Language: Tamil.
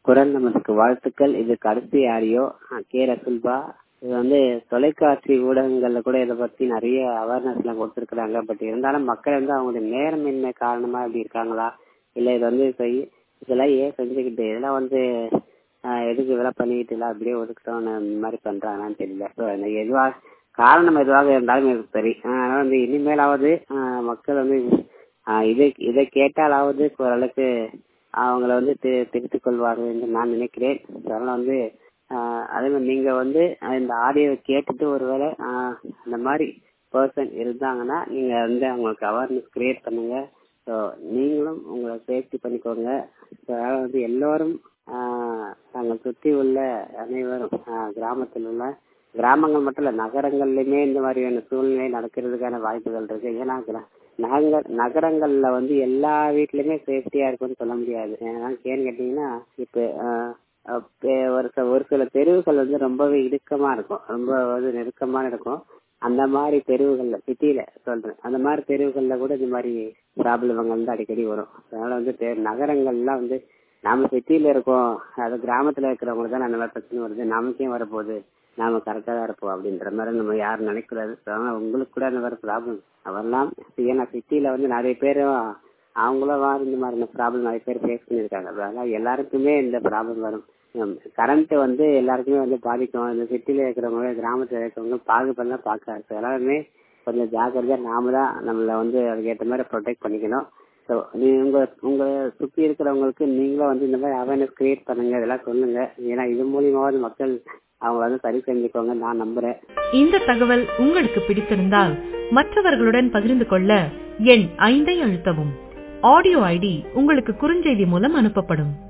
குரல் நமக்கு வாழ்த்துக்கள் இது கடைசி ஆடியோ கே ரசுல்பா இது வந்து தொலைக்காட்சி ஊடகங்கள்ல கூட இதை பத்தி நிறைய அவேர்னஸ் எல்லாம் கொடுத்துருக்காங்க பட் இருந்தாலும் மக்கள் வந்து அவங்களுடைய நேரமின்மை காரணமா இப்படி இருக்காங்களா இல்ல இது வந்து செய் இதெல்லாம் ஏன் செஞ்சுக்கிட்டு இதெல்லாம் வந்து ஆஹ் எதுக்கு இதெல்லாம் பண்ணிக்கிட்டு இல்லை அப்படியே ஒதுக்கிட்டோம் இந்த மாதிரி பண்றாங்கன்னு தெரியல ஸோ எதுவா காரணம் எதுவாக இருந்தாலும் எனக்கு சரி அதனால வந்து இனிமேலாவது ஆஹ் மக்கள் வந்து ஆஹ் இதை இதை கேட்டாலாவது ஓரளவுக்கு அவங்கள வந்து திருத்திக் கொள்வார்கள் என்று நான் நினைக்கிறேன் அதனால வந்து அதே மாதிரி நீங்க வந்து இந்த ஆடியோ கேட்டுட்டு ஒருவேளை அந்த மாதிரி பர்சன் இருந்தாங்கன்னா நீங்க வந்து அவங்களுக்கு அவேர்னஸ் கிரியேட் பண்ணுங்க ஸோ நீங்களும் உங்களை சேஃப்டி பண்ணிக்கோங்க அதனால வந்து எல்லோரும் தாங்கள் சுற்றி உள்ள அனைவரும் கிராமத்தில் உள்ள கிராமங்கள் மட்டும் இல்ல நகரங்கள்லயுமே இந்த மாதிரியான சூழ்நிலை நடக்கிறதுக்கான வாய்ப்புகள் இருக்கு ஏன்னா நகர நகரங்கள்ல வந்து எல்லா வீட்லயுமே சேஃப்டியா இருக்கும்னு சொல்ல முடியாது ஏன்னா ஏன்னு கேட்டீங்கன்னா இப்ப ஒரு ஒரு சில தெருவுகள் வந்து ரொம்பவே இடுக்கமா இருக்கும் ரொம்ப வந்து நெருக்கமா இருக்கும் அந்த மாதிரி தெருவுகள்ல சிட்டியில சொல்றேன் அந்த மாதிரி தெருவுகள்ல கூட இந்த மாதிரி ப்ராப்ளம் வந்து அடிக்கடி வரும் அதனால வந்து நகரங்கள்லாம் வந்து நாம சிட்டியில இருக்கோம் அது கிராமத்துல இருக்கிறவங்களுக்கு தான் அந்த மாதிரி பிரச்சனை வருது நமக்கே வரப்போகுது நாம கரெக்டா தான் இருப்போம் அப்படின்ற மாதிரி நம்ம யாரும் நினைக்கூடாது உங்களுக்கு கூட அந்த மாதிரி ப்ராப்ளம் அவரெல்லாம் ஏன்னா சிட்டியில வந்து நிறைய பேர் அவங்களும் இந்த மாதிரி ப்ராப்ளம் நிறைய பேர் ஃபேஸ் பண்ணியிருக்காங்க அதனால எல்லாருக்குமே இந்த ப்ராப்ளம் வரும் கரண்ட் வந்து எல்லாருக்குமே வந்து பாதிக்கும் இந்த சிட்டியில இருக்கிறவங்க கிராமத்துல இருக்கிறவங்க பாகுபெல்லாம் பார்க்காது எல்லாருமே கொஞ்சம் ஜாக்கிரதையா நாம தான் நம்மள வந்து அதுக்கேற்ற மாதிரி ப்ரொடெக்ட் பண்ணிக்கணும் ஸோ நீ உங்க உங்க சுற்றி இருக்கிறவங்களுக்கு நீங்களும் வந்து இந்த மாதிரி அவேர்னஸ் கிரியேட் பண்ணுங்க இதெல்லாம் சொல்லுங்க ஏன்னா இது மூலியமாவது மக்கள் அவங்க வந்து சரி செஞ்சுக்கோங்க நான் நம்புறேன் இந்த தகவல் உங்களுக்கு பிடித்திருந்தால் மற்றவர்களுடன் பகிர்ந்து கொள்ள எண் ஐந்தை அழுத்தவும் ஆடியோ ஐடி உங்களுக்கு குறுஞ்செய்தி மூலம் அனுப்பப்படும்